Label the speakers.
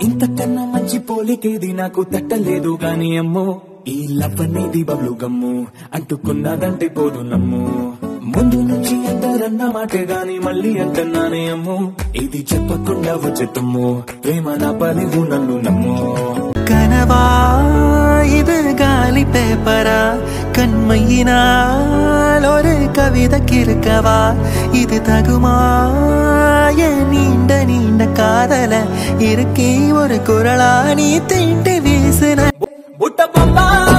Speaker 1: ఇంతకన్నా మంచి పోలికేది నాకు తట్టలేదు గాని అమ్మో ఈ లవ్ అనేది బబ్లు గమ్ము అంటుకున్నదంటే పోదు నమ్ము ముందు నుంచి అందరన్న మాటే గాని మళ్ళీ అంటున్నానే అమ్ము ఇది చెప్పకుండా వచ్చే తుమ్ము ప్రేమ నా పనివు నన్ను నమ్ము
Speaker 2: கனவா இது காலி பேப்பரா கண்மையினால் ஒரு கவிதை கிறுக்கவா இது தகுமா என் நீண்ட நீண்ட காதல இருக்கே ஒரு குரலா நீ தீண்டு வீசுன
Speaker 1: బుట్ట బొమ్మ